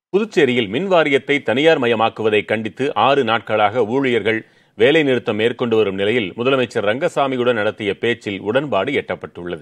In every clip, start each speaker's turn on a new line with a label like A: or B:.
A: புதுச்சேரியில் மின் வாரியத்தை தனியார் மயமாக்குவதை கண்டித்து ஆறு நாட்களாக ஊழியர்கள் வேலைநிறுத்தம் மேற்கொண்டு வரும் நிலையில் முதலமைச்சர் ரங்கசாமியுடன் நடத்திய பேச்சில் உடன்பாடு எட்டப்பட்டுள்ளது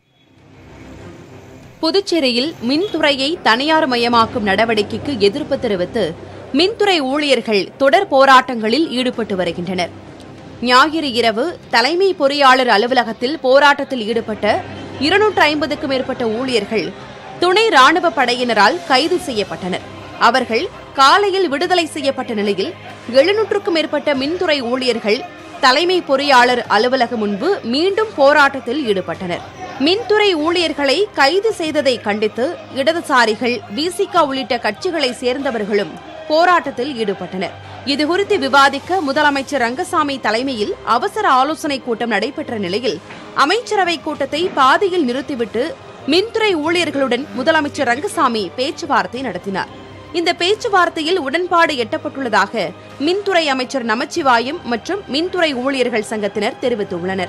B: புதுச்சேரியில் மின்துறையை தனியார் மயமாக்கும் நடவடிக்கைக்கு எதிர்ப்பு தெரிவித்து மின்துறை ஊழியர்கள் தொடர் போராட்டங்களில் ஈடுபட்டு வருகின்றனர் ஞாயிறு இரவு தலைமை பொறியாளர் அலுவலகத்தில் போராட்டத்தில் ஈடுபட்ட இருநூற்று ஐம்பதுக்கும் மேற்பட்ட ஊழியர்கள் துணை ராணுவ படையினரால் கைது செய்யப்பட்டனர் அவர்கள் காலையில் விடுதலை செய்யப்பட்ட நிலையில் எழுநூற்றுக்கும் மேற்பட்ட மின்துறை ஊழியர்கள் தலைமை பொறியாளர் அலுவலகம் முன்பு மீண்டும் போராட்டத்தில் ஈடுபட்டனர் மின்துறை ஊழியர்களை கைது செய்ததை கண்டித்து இடதுசாரிகள் விசிக உள்ளிட்ட கட்சிகளை சேர்ந்தவர்களும் போராட்டத்தில் ஈடுபட்டனர் இதுகுறித்து விவாதிக்க முதலமைச்சர் ரங்கசாமி தலைமையில் அவசர ஆலோசனைக் கூட்டம் நடைபெற்ற நிலையில் அமைச்சரவைக் கூட்டத்தை பாதியில் நிறுத்திவிட்டு மின்துறை ஊழியர்களுடன் முதலமைச்சர் ரங்கசாமி பேச்சுவார்த்தை நடத்தினார் இந்த பேச்சுவார்த்தையில் உடன்பாடு எட்டப்பட்டுள்ளதாக மின்துறை அமைச்சர் நமச்சிவாயம் மற்றும் மின்துறை ஊழியர்கள் சங்கத்தினர் தெரிவித்துள்ளனர்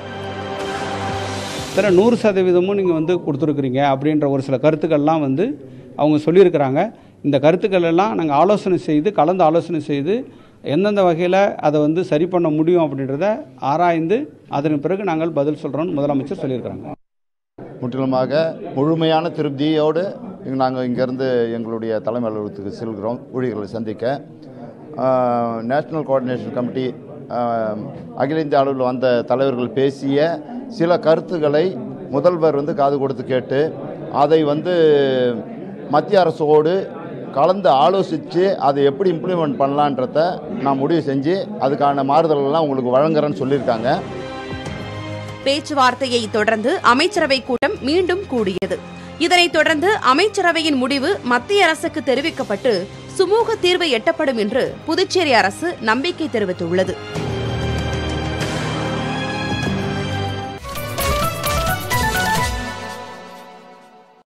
C: இதில் நூறு சதவீதமும் நீங்கள் வந்து கொடுத்துருக்குறீங்க அப்படின்ற ஒரு சில கருத்துக்கள்லாம் வந்து அவங்க சொல்லியிருக்கிறாங்க இந்த கருத்துக்கள் எல்லாம் நாங்கள் ஆலோசனை செய்து கலந்து ஆலோசனை செய்து எந்தெந்த வகையில் அதை வந்து சரி பண்ண முடியும் அப்படின்றத ஆராய்ந்து அதன் பிறகு நாங்கள் பதில் சொல்கிறோம்னு முதலமைச்சர் சொல்லியிருக்கிறாங்க
D: முற்றிலுமாக முழுமையான திருப்தியோடு நாங்கள் இங்கேருந்து எங்களுடைய தலைமை அலுவலகத்துக்கு செல்கிறோம் ஊழியர்களை சந்திக்க ah, national coordination committee ah, அகில இந்திய அளவில் வந்த தலைவர்கள் பேசிய சில கருத்துக்களை முதல்வர் வந்து காது கொடுத்து கேட்டு அதை வந்து மத்திய அரசோடு கலந்து ஆலோசித்து அதை எப்படி இம்ப்ளிமெண்ட் பண்ணலான்றத நான் முடிவு செஞ்சு அதுக்கான மாறுதல்கள்லாம் உங்களுக்கு வழங்குறேன்னு சொல்லியிருக்காங்க
B: பேச்சுவார்த்தையை தொடர்ந்து அமைச்சரவைக் கூட்டம் மீண்டும் கூடியது இதனைத் தொடர்ந்து அமைச்சரவையின் முடிவு மத்திய அரசுக்கு தெரிவிக்கப்பட்டு சுமூக தீர்வு எட்டப்படும் என்று புதுச்சேரி அரசு நம்பிக்கை தெரிவித்துள்ளது